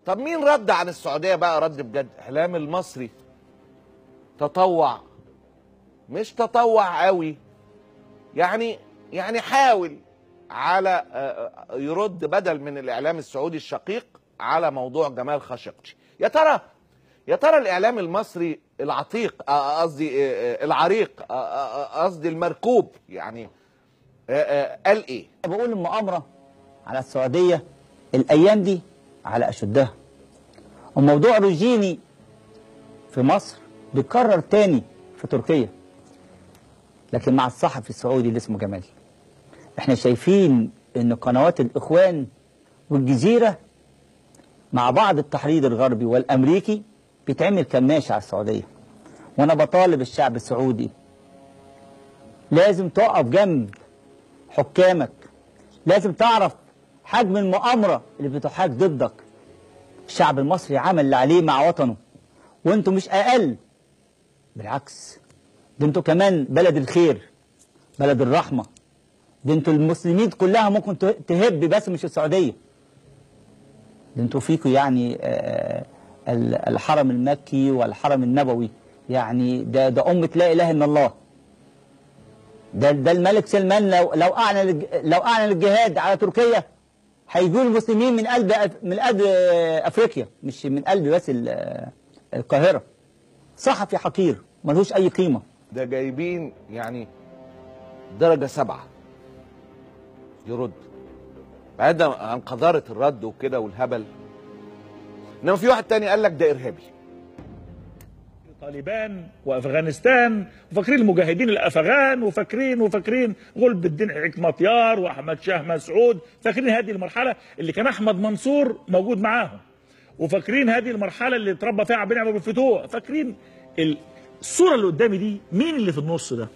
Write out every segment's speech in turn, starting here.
طب مين رد عن السعوديه بقى رد بجد اعلام المصري تطوع مش تطوع قوي يعني يعني حاول على آه، يرد بدل من الاعلام السعودي الشقيق على موضوع جمال خاشقجي يا ترى يا ترى الاعلام المصري العتيق آه، قصدي آه، آه، العريق آه، آه، قصدي المركوب يعني آه، آه، قال ايه بقول المؤامرة على السعودية الأيام دي على أشدها وموضوع روجيني في مصر بيتكرر تاني في تركيا لكن مع الصحفي السعودي اللي اسمه جمال احنا شايفين ان قنوات الاخوان والجزيرة مع بعض التحريض الغربي والامريكي بيتعمل كماشة على السعودية وانا بطالب الشعب السعودي لازم تقف جنب حكامك لازم تعرف حجم المؤامرة اللي بتحاك ضدك الشعب المصري عمل اللي عليه مع وطنه وانتوا مش اقل بالعكس ده انتوا كمان بلد الخير بلد الرحمة ده انتوا المسلمين كلها ممكن ته- تهب بس مش السعودية ده انتوا فيكوا يعني آه، ال- الحرم المكي والحرم النبوي يعني ده ده أمة لا إله إلا الله ده ده الملك سلمان لو لو اعلن الج- لو اعلن الجهاد على تركيا هيجوا المسلمين من قلب أف- من قلب آه، افريقيا مش من قلب بس ال- آه، القاهره صحفي حقير ملوش اي قيمه ده جايبين يعني درجة سبعة يرد بعد عن قذارة الرد وكده والهبل انما في واحد تاني قال لك ده ارهابي طالبان وافغانستان وفاكرين المجاهدين الافغان وفاكرين وفاكرين غلب الدين حكمتيار واحمد شاه مسعود فاكرين هذه المرحله اللي كان احمد منصور موجود معاهم وفاكرين هذه المرحله اللي اتربى فيها عبد النعم ابو الفتوح فاكرين ال- الصوره اللي قدامي دي مين اللي في النص ده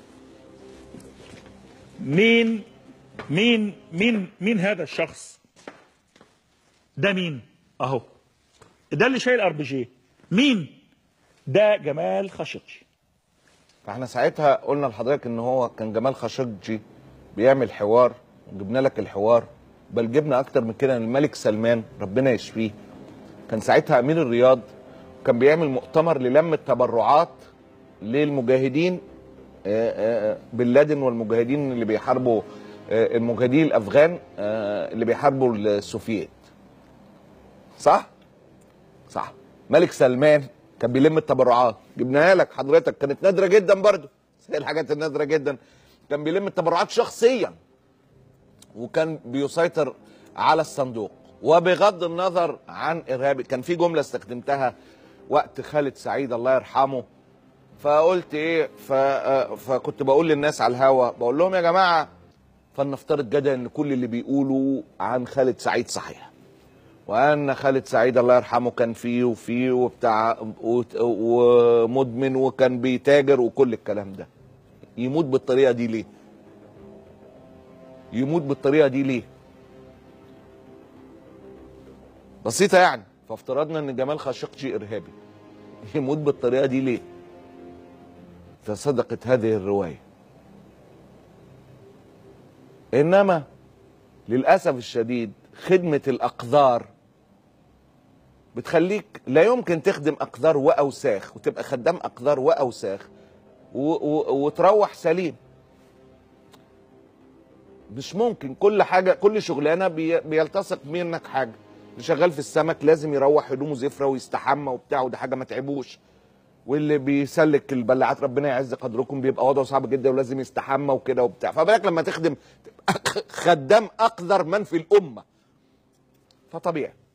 مين مين مين مين هذا الشخص ده مين اهو ده اللي شايل ار بي جي مين ده جمال خاشقجي فاحنا ساعتها قلنا لحضرتك ان هو كان جمال خاشقجي بيعمل حوار جبنا لك الحوار بل جبنا اكتر من كده الملك سلمان ربنا يشفيه كان ساعتها امير الرياض كان بيعمل مؤتمر للم التبرعات للمجاهدين آه، آه، بن لادن والمجاهدين اللي بيحاربوا آه، المجاهدين الافغان آه، اللي بيحاربوا السوفييت صح صح ملك سلمان كان بيلم التبرعات جبناها لك حضرتك كانت نادره جدا برضو زي الحاجات النادره جدا كان بيلم التبرعات شخصيا وكان بيسيطر على الصندوق وبغض النظر عن ارهابي كان في جمله استخدمتها وقت خالد سعيد الله يرحمه فقلت ايه ف... آه، فكنت بقول للناس على الهوا بقول لهم يا جماعه فلنفترض جدا ان كل اللي بيقولوا عن خالد سعيد صحيح وان خالد سعيد الله يرحمه كان فيه وفيه وبتاع وت- ومدمن وكان بيتاجر وكل الكلام ده يموت بالطريقه دي ليه يموت بالطريقه دي ليه بسيطه يعني فافترضنا ان جمال خاشقجي ارهابي يموت بالطريقه دي ليه فصدقت هذه الروايه انما للاسف الشديد خدمه الاقذار بتخليك لا يمكن تخدم اقذار واوساخ وتبقى خدام اقذار واوساخ و- و- وتروح سليم مش ممكن كل حاجه كل شغلانه بي- بيلتصق منك حاجه اللي شغال في السمك لازم يروح هدومه زفره ويستحمى وبتاع وده حاجه ما تعبوش واللي بيسلك البلاعات ربنا يعز قدركم بيبقى وضعه صعب جدا ولازم يستحمى وكده وبتاع فبالك لما تخدم تبقى خدام اقذر من في الامه فطبيعي